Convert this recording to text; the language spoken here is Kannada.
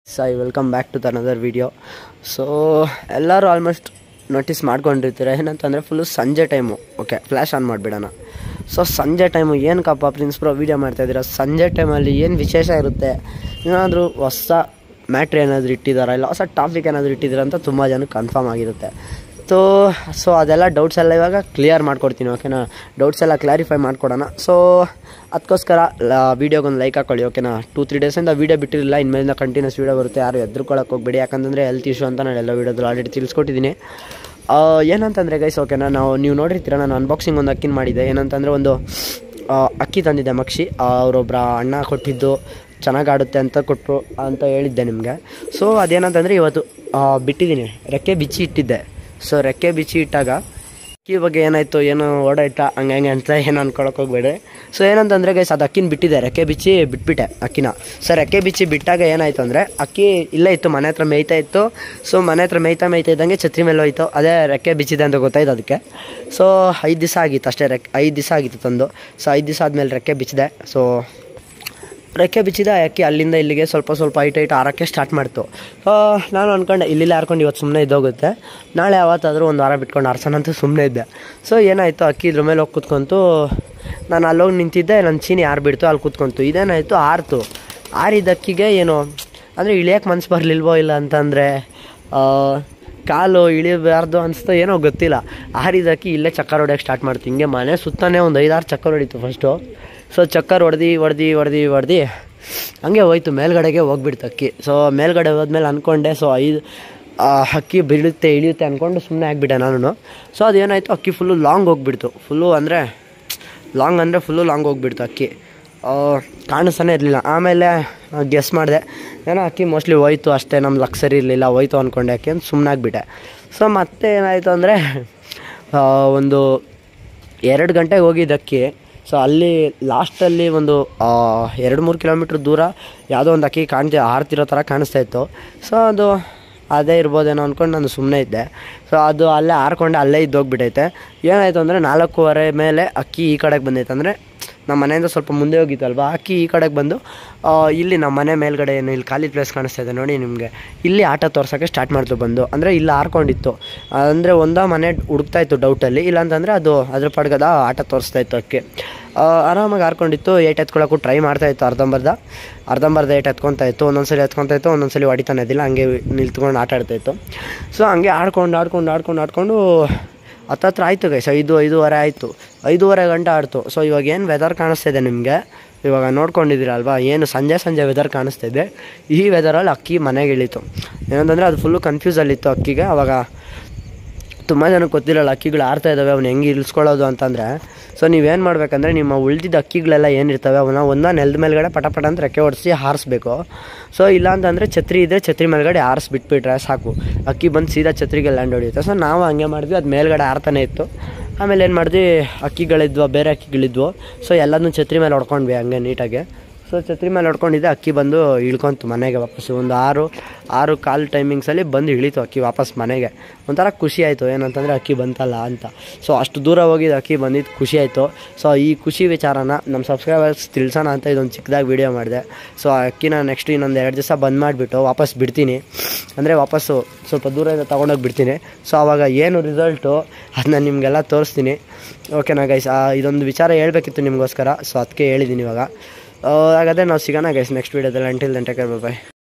SAI welcome back to another video so ಎಲ್ಲರೂ ಆಲ್ಮೋಸ್ಟ್ ನೋಟಿಸ್ ಮಾಡ್ಕೊಂಡಿರ್ತೀರ ಏನಂತಂದರೆ ಫುಲ್ಲು ಸಂಜೆ ಟೈಮು ಓಕೆ ಫ್ಲ್ಯಾಶ್ ಆನ್ ಮಾಡಿಬಿಡೋಣ ಸೊ ಸಂಜೆ ಟೈಮು ಏನಕ್ಕಪ್ಪ ಪ್ರಿನ್ಸ್ ಬ್ರೋ ವೀಡಿಯೋ ಮಾಡ್ತಾಯಿದ್ದೀರಾ ಸಂಜೆ ಟೈಮಲ್ಲಿ ಏನು ವಿಶೇಷ ಇರುತ್ತೆ ಏನಾದರೂ ಹೊಸ ಮ್ಯಾಟ್ರ್ ಏನಾದರೂ ಇಟ್ಟಿದ್ದಾರಾ ಇಲ್ಲ ಹೊಸ ಟಾಪಿಕ್ ಏನಾದರೂ ಇಟ್ಟಿದ್ದೀರಾ ಅಂತ ತುಂಬ ಜನಕ್ಕೆ ಕನ್ಫರ್ಮ್ ಆಗಿರುತ್ತೆ ಸೊ ಸೊ ಅದೆಲ್ಲ ಡೌಟ್ಸ್ ಎಲ್ಲ ಇವಾಗ ಕ್ಲಿಯರ್ ಮಾಡ್ಕೊಡ್ತೀನಿ ಓಕೆನಾ ಡೌಟ್ಸ್ ಎಲ್ಲ ಕ್ಲಾರಿಫೈ ಮಾಡ್ಕೊಡೋಣ ಸೊ ಅದಕ್ಕೋಸ್ಕರ ವೀಡಿಯೋಗೊಂದು ಲೈಕ್ ಹಾಕೊಳ್ಳಿ ಓಕೆನಾ ಟೂ ತ್ರೀ ಡೇಸಿಂದ ವೀಡಿಯೋ ಬಿಟ್ಟಿರಲಿಲ್ಲ ಇನ್ಮೇಲಿಂದ ಕಂಟಿನ್ಯೂಸ್ ವೀಡಿಯೋ ಬರುತ್ತೆ ಯಾರು ಎದ್ರುಕೊಳಕ್ಕೆ ಹೋಗ್ಬೇಡಿ ಯಾಕಂತಂದರೆ ಹೆಲ್ತ್ ಇಶ್ಯೂ ಅಂತ ನಾನು ಎಲ್ಲ ವೀಡಿಯೋದಲ್ಲಿ ಆಲ್ರೆಡಿ ತಿಳಿಸ್ಕೊಟ್ಟಿದ್ದೀನಿ ಆ, ಏನಂತಂದರೆ ಗೈಸ್ ಓಕೆನಾ ನಾವು ನೀವು ನೋಡಿರ್ತೀರ ನಾನು ಅನ್ಬಾಕ್ಸಿಂಗ್ ಒಂದು ಅಕ್ಕಿನ ಮಾಡಿದ್ದೆ ಏನಂತಂದರೆ ಒಂದು ಆ, ಅಕ್ಕಿ ತಂದಿದ್ದೆ ಮಕ್ಷಿ ಅವರೊಬ್ಬರ ಅಣ್ಣ ಕೊಟ್ಟಿದ್ದು ಚೆನ್ನಾಗಿ ಆಡುತ್ತೆ ಅಂತ ಕೊಟ್ಟರು ಅಂತ ಹೇಳಿದ್ದೆ ನಿಮಗೆ ಸೊ ಅದೇನಂತಂದರೆ ಇವತ್ತು ಆ, ಬಿಟ್ಟಿದ್ದೀನಿ ರೆಕ್ಕೆ ಬಿಚ್ಚಿ ಇಟ್ಟಿದ್ದೆ ಸೊ ರೆಕ್ಕೆ ಬಿಚ್ಚಿ ಇಟ್ಟಾಗ ಅಕ್ಕಿ ಬಗ್ಗೆ ಏನಾಯಿತು ಏನೋ ಓಡಾಯ್ತಾ ಹಂಗೆ ಹಂಗೆ ಅಂತ ಏನು ಅನ್ಕೊಳಕ್ಕೆ ಹೋಗ್ಬೇಡಿ ಸೊ ಏನಂತಂದರೆ ಗೈಸ್ ಅದು ಅಕ್ಕಿನ ಬಿಟ್ಟಿದೆ ರೆಕ್ಕೆ ಬಿಚ್ಚಿ ಬಿಟ್ಬಿಟ್ಟೆ ಅಕ್ಕಿನ ಸೊ ರೆಕ್ಕೆ ಬಿಚ್ಚಿ ಬಿಟ್ಟಾಗ ಏನಾಯಿತು ಅಂದರೆ ಅಕ್ಕಿ ಇಲ್ಲೇ ಇತ್ತು ಮನೆ ಹತ್ರ ಮೇಯ್ತಾ ಇತ್ತು ಸೊ ಮನೆ ಹತ್ರ ಮೇಯ್ತಾ ಮೇಯ್ತಾ ಇದ್ದಂಗೆ ಛತ್ರಿ ಮೇಲೆ ಹೋಯ್ತು ಅದೇ ರೆಕ್ಕೆ ಬಿಚ್ಚಿದೆ ಅಂತ ಗೊತ್ತಾಯ್ತು ಅದಕ್ಕೆ ಸೊ ಐದು ದಿವಸ ಆಗಿತ್ತು ಅಷ್ಟೇ ರೆಕ್ ಐದು ದಿವಸ ಆಗಿತ್ತು ತಂದು ಸೊ ಐದು ದಿವಸ ಆದಮೇಲೆ ರೆಕ್ಕೆ ಬಿಚ್ಚಿದೆ ಸೊ ರೆಕ್ಕೆ ಬಿಚ್ಚಿದ ಅಕ್ಕಿ ಅಲ್ಲಿಂದ ಇಲ್ಲಿಗೆ ಸ್ವಲ್ಪ ಸ್ವಲ್ಪ ಹೈಟ್ ಹೈಟ್ ಆರಕ್ಕೆ ಸ್ಟಾರ್ಟ್ ಮಾಡ್ತು ಆ, ನಾನು ಅಂದ್ಕೊಂಡೆ ಇಲ್ಲಿಲ್ಲ ಹಾರ್ಕೊಂಡು ಇವತ್ತು ಸುಮ್ಮನೆ ಇದ್ದೋಗುತ್ತೆ ನಾಳೆ ಯಾವತ್ತಾದರೂ ಒಂದು ವಾರ ಬಿಟ್ಕೊಂಡು ಆರ್ಸೋಣ ಅಂತ ಸುಮ್ಮನೆ ಇದ್ದೆ ಸೊ ಏನಾಯಿತು ಅಕ್ಕಿ ಇದ್ರ ಮೇಲೆ ಹೋಗಿ ಕೂತ್ಕೊಂತು ನಾನು ಅಲ್ಲೋಗಿ ನಿಂತಿದ್ದೆ ನನ್ನ ಚೀನಿ ಯಾರು ಬಿಡ್ತು ಅಲ್ಲಿ ಕೂತ್ಕೊಂತು ಇದೇನಾಯಿತು ಆರ್ತು ಆರಿದ ಅಕ್ಕಿಗೆ ಏನು ಅಂದರೆ ಇಳಿಯೋಕೆ ಮನ್ಸು ಬರಲಿಲ್ವೋ ಇಲ್ಲ ಅಂತಂದರೆ ಕಾಲು ಇಳಿಬಾರ್ದು ಅನಿಸ್ತು ಏನೋ ಗೊತ್ತಿಲ್ಲ ಆರಿದಕ್ಕಿ ಇಲ್ಲೇ ಚಕ್ಕರ್ ಹೊಡ್ಯಕ್ಕೆ ಸ್ಟಾರ್ಟ್ ಮಾಡ್ತು ಹಿಂಗೆ ಮನೆ ಸುತ್ತಾನೆ ಒಂದು ಐದಾರು ಚಕ್ಕರ್ ಹೊಡಿತು ಫಸ್ಟು ಸೊ ಚಕ್ಕರ್ ಹೊಡೆದು ಹೊಡೆದು ಹೊಡೆದು ಹೊಡೆದು ಹಂಗೆ ಹೋಯ್ತು ಮೇಲ್ಗಡೆಗೆ ಹೋಗ್ಬಿಡ್ತು ಅಕ್ಕಿ ಸೊ ಮೇಲ್ಗಡೆ ಹೋದ್ಮೇಲೆ ಅಂದ್ಕೊಂಡೆ ಸೊ ಐದು ಆ, ಅಕ್ಕಿ ಬೀಳುತ್ತೆ ಇಳಿಯುತ್ತೆ ಅಂದ್ಕೊಂಡು ಸುಮ್ಮನೆ ಆಗಿಬಿಟ್ಟೆ ನಾನು ಸೊ ಅದೇನಾಯಿತು ಅಕ್ಕಿ ಫುಲ್ಲು ಲಾಂಗ್ ಹೋಗ್ಬಿಡ್ತು ಫುಲ್ಲು ಅಂದರೆ ಲಾಂಗ್ ಅಂದರೆ ಫುಲ್ಲು ಲಾಂಗ್ ಹೋಗ್ಬಿಡ್ತು ಅಕ್ಕಿ ಆ, ಕಾಣಿಸ್ತಾನೆ ಇರಲಿಲ್ಲ ಆಮೇಲೆ ಗೆಸ್ ಮಾಡಿದೆ ಏನೋ ಅಕ್ಕಿ ಮೋಸ್ಟ್ಲಿ ಹೋಯ್ತು ಅಷ್ಟೇ ನಮ್ಮ ಲಕ್ ಸರಿ ಇರಲಿಲ್ಲ ಹೋಯ್ತು ಅಂದ್ಕೊಂಡೆ ಅಕ್ಕಿ ಅಂತ ಸುಮ್ಮನಾಗ್ಬಿಟ್ಟೆ ಸೊ ಮತ್ತೆ ಏನಾಯಿತು ಅಂದರೆ ಒಂದು ಎರಡು ಗಂಟೆಗೆ ಹೋಗಿದ್ದು ಅಕ್ಕಿ ಸೊ ಅಲ್ಲಿ ಲಾಸ್ಟಲ್ಲಿ ಒಂದು ಆ, ಎರಡು ಮೂರು ಕಿಲೋಮೀಟ್ರ್ ದೂರ ಯಾವುದೋ ಒಂದು ಅಕ್ಕಿ ಕಾಣ್ತಿ ಹಾರ್ತಿರೋ ಥರ ಕಾಣಿಸ್ತಾ ಇತ್ತು ಸೊ ಅದು ಅದೇ ಇರ್ಬೋದೇನೋ ಅಂದ್ಕೊಂಡು ನಾನು ಸುಮ್ಮನೆ ಇದ್ದೆ ಸೊ ಅದು ಅಲ್ಲೇ ಹಾರ್ಕೊಂಡು ಅಲ್ಲೇ ಇದ್ದೋಗ್ಬಿಟ್ಟೈತೆ ಏನಾಯಿತು ಅಂದರೆ ನಾಲ್ಕೂವರೆ ಮೇಲೆ ಅಕ್ಕಿ ಈ ಕಡೆಗೆ ಬಂದೈತೆ ಅಂದರೆ ನಮ್ಮ ಮನೆಯಿಂದ ಸ್ವಲ್ಪ ಮುಂದೆ ಹೋಗಿತ್ತಲ್ವ ಅಕ್ಕಿ ಈ ಕಡೆಗೆ ಬಂದು ಆ, ಇಲ್ಲಿ ನಮ್ಮ ಮನೆ ಮೇಲ್ಗಡೆ ಏನು ಇಲ್ಲಿ ಖಾಲಿ ಪ್ಲೇಸ್ ಕಾಣಿಸ್ತಾ ಇದೆ ನೋಡಿ ನಿಮಗೆ ಇಲ್ಲಿ ಆಟ ತೋರ್ಸೋಕ್ಕೆ ಸ್ಟಾರ್ಟ್ ಮಾಡ್ತು ಬಂದು ಅಂದರೆ ಇಲ್ಲಿ ಹಾರ್ಕೊಂಡಿತ್ತು ಅಂದರೆ ಒಂದ ಮನೆ ಹುಡುಕ್ತಾ ಇತ್ತು ಡೌಟಲ್ಲಿ ಇಲ್ಲಾಂತಂದರೆ ಅದು ಅದ್ರ ಪಡ್ಗದ ಆಟ ತೋರಿಸ್ತಾ ಇತ್ತು ಅಕ್ಕಿ ಆ, ಆರಾಮಾಗಿ ಹಾರ್ಕೊಂಡಿತ್ತು ಏಟ್ ಎತ್ಕೊಳ್ಳೋಕ್ಕೂ ಟ್ರೈ ಮಾಡ್ತಾ ಇತ್ತು ಅರ್ಧಂಬರ್ಧ ಅರ್ಧಂಬರ್ಧ ಏಟ್ ಎತ್ಕೊತಾ ಇತ್ತು ಒಂದೊಂದ್ಸಲಿ ಎತ್ಕೊತಾ ಇತ್ತು ಒಂದೊಂದ್ಸಲಿ ಹೊಡಿತಾನೆ ಇದ್ದಿಲ್ಲ ಹಂಗೆ ನಿಲ್ತ್ಕೊಂಡು ಆಟ ಆಡ್ತಾ ಇತ್ತು ಸೊ ಹಂಗೆ ಆಡ್ಕೊಂಡು ಆಡ್ಕೊಂಡು ಆಡ್ಕೊಂಡು ಆಡ್ಕೊಂಡು ಹತ್ತತ್ರ ಆಯಿತು ಗೈಸ್ ಐದು ಐದೂವರೆ ಆಯಿತು ಐದೂವರೆ ಗಂಟೆ ಆಡ್ತು ಸೊ ಇವಾಗ ಏನು ವೆದರ್ ಕಾಣಿಸ್ತಾ ಇದೆ ನಿಮಗೆ ಇವಾಗ ನೋಡ್ಕೊಂಡಿದ್ದೀರಲ್ವಾ ಏನು ಸಂಜೆ ಸಂಜೆ ವೆದರ್ ಕಾಣಿಸ್ತಾ ಇದೆ ಈ ವೆದರಲ್ಲಿ ಅಕ್ಕಿ ಮನೆಗೆ ಇಳೀತು ಏನಂತಂದರೆ ಅದು ಫುಲ್ಲು ಕನ್ಫ್ಯೂಸಲ್ಲಿತ್ತು ಅಕ್ಕಿಗೆ ಅವಾಗ ತುಂಬ ಜನಕ್ಕೆ ಗೊತ್ತಿರಲ್ಲ ಅಕ್ಕಿಗಳು ಆಡ್ತಾ ಇದ್ದಾವೆ ಅವ್ನು ಹೆಂಗೆ ಇಳಿಸ್ಕೊಳ್ಳೋದು ಅಂತಂದರೆ ಸೊ ನೀವೇನು ಮಾಡಬೇಕಂದ್ರೆ ನಿಮ್ಮ ಉಳಿದಿದ್ದ ಅಕ್ಕಿಗಳೆಲ್ಲ ಏನಿರ್ತವೆ ಅವನ್ನ ಒಂದ ನೆಲದ ಮೇಲ್ಗಡೆ ಪಟ ಪಟ ಅಂತ ರೆಕ್ಕೆ ಹೊಡಿಸಿ ಹಾರಿಸ್ಬೇಕು ಸೊ ಇಲ್ಲ ಅಂತಂದರೆ ಛತ್ರಿ ಇದ್ದರೆ ಛತ್ರಿ ಮೇಲ್ಗಡೆ ಹಾರಿಸಿ ಬಿಟ್ಬಿಟ್ರೆ ಸಾಕು ಅಕ್ಕಿ ಬಂದು ಸೀದಾ ಛತ್ರಿಗೆ ಲ್ಯಾಂಡ್ ಹೊಡಿಯುತ್ತೆ ಸೊ ನಾವು ಹಂಗೆ ಮಾಡಿದ್ವಿ ಅದು ಮೇಲ್ಗಡೆ ಹಾರ್ತಾನೆ ಇತ್ತು ಆಮೇಲೆ ಏನು ಮಾಡಿದ್ವಿ ಅಕ್ಕಿಗಳಿದ್ವು ಬೇರೆ ಅಕ್ಕಿಗಳಿದ್ವು ಸೊ ಎಲ್ಲದನ್ನೂ ಛತ್ರಿ ಮೇಲೆ ಹೊಡ್ಕೊಂಡ್ವಿ ಹಂಗೆ ನೀಟಾಗಿ ಸೊ ಛತ್ರಿ ಮೇಲೆ ಹೊಡ್ಕೊಂಡಿದ್ದೆ ಅಕ್ಕಿ ಬಂದು ಇಳ್ಕೊಂತು ಮನೆಗೆ ವಾಪಸ್ಸು ಒಂದು ಆರು ಆರು ಕಾಲು ಟೈಮಿಂಗ್ಸಲ್ಲಿ ಬಂದು ಇಳೀತು ಅಕ್ಕಿ ವಾಪಸ್ ಮನೆಗೆ ಒಂಥರ ಖುಷಿ ಆಯಿತು ಏನಂತಂದರೆ ಅಕ್ಕಿ ಬಂತಲ್ಲ ಅಂತ ಸೊ ಅಷ್ಟು ದೂರ ಹೋಗಿದ್ದು ಅಕ್ಕಿ ಬಂದಿದ್ದು ಖುಷಿ ಆಯಿತು ಸೊ ಈ ಖುಷಿ ವಿಚಾರನ ನಮ್ಮ ಸಬ್ಸ್ಕ್ರೈಬರ್ಸ್ ತಿಳಿಸೋಣ ಅಂತ ಇದೊಂದು ಚಿಕ್ಕದಾಗಿ ವೀಡಿಯೋ ಮಾಡಿದೆ ಸೊ ಆ ಅಕ್ಕಿನ ನೆಕ್ಸ್ಟ್ ಇನ್ನೊಂದು ಎರಡು ದಿವಸ ಬಂದ್ ಮಾಡಿಬಿಟ್ಟು ವಾಪಸ್ ಬಿಡ್ತೀನಿ ಅಂದರೆ ವಾಪಸ್ಸು ಸ್ವಲ್ಪ ದೂರದಿಂದ ತೊಗೊಂಡೋಗಿ ಬಿಡ್ತೀನಿ ಸೊ ಆವಾಗ ಏನು ರಿಸಲ್ಟು ಅದನ್ನ ನಿಮಗೆಲ್ಲ ತೋರಿಸ್ತೀನಿ ಓಕೆನಾ ಗೈಸ್ ಇದೊಂದು ವಿಚಾರ ಹೇಳಬೇಕಿತ್ತು ನಿಮಗೋಸ್ಕರ ಸೊ ಅದಕ್ಕೆ ಹೇಳಿದ್ದೀನಿ ಇವಾಗ ಆ, ಹಾಗಾದರೆ ನಾವು ಸಿಗೋಣ ಗೈಸ್ ನೆಕ್ಸ್ಟ್ ವೀಡಿಯೋದಲ್ಲಿ ಅಂಟಿಲ್ ದೆನ್ ಟೇಕ್ ಬಾಯ್